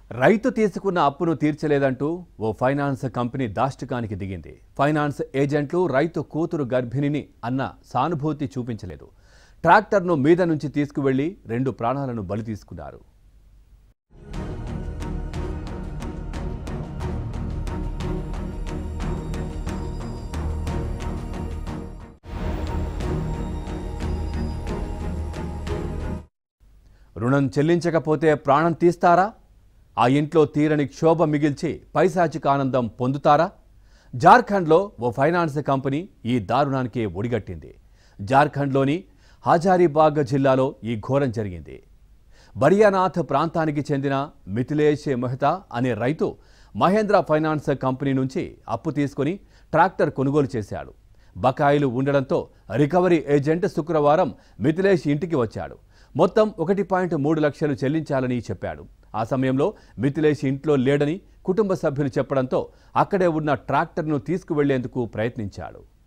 రైతు తీసుకున్న అప్పును తీర్చలేదంటూ ఓ ఫైనాన్స్ కంపెనీ దాష్టికానికి దిగింది ఫైనాన్స్ ఏజెంట్లు రైతు కూతురు గర్భిణిని అన్న సానుభూతి చూపించలేదు ట్రాక్టర్ను మీద నుంచి తీసుకువెళ్లి రెండు ప్రాణాలను బలి తీసుకున్నారు రుణం చెల్లించకపోతే ప్రాణం తీస్తారా ఆ ఇంట్లో తీరని క్షోభ మిగిల్చి పైశాచిక ఆనందం పొందుతారా జార్ఖండ్లో ఓ ఫైనాన్స్ కంపెనీ ఈ దారుణానికి ఒడిగట్టింది జార్ఖండ్లోని హాజారీబాగ్ జిల్లాలో ఈ ఘోరం జరిగింది బరియానాథ్ ప్రాంతానికి చెందిన మిథిలేష్ మెహతా అనే రైతు మహేంద్ర ఫైనాన్స్ కంపెనీ నుంచి అప్పు తీసుకుని ట్రాక్టర్ కొనుగోలు చేశాడు బకాయిలు ఉండడంతో రికవరీ ఏజెంట్ శుక్రవారం మిథిలేష్ ఇంటికి వచ్చాడు మొత్తం ఒకటి పాయింట్ మూడు లక్షలు చెల్లించాలని చెప్పాడు ఆ సమయంలో మిథిలేష్ ఇంట్లో లేడని కుటుంబ సభ్యులు చెప్పడంతో అక్కడే ఉన్న ట్రాక్టర్ను తీసుకువెళ్లేందుకు ప్రయత్నించాడు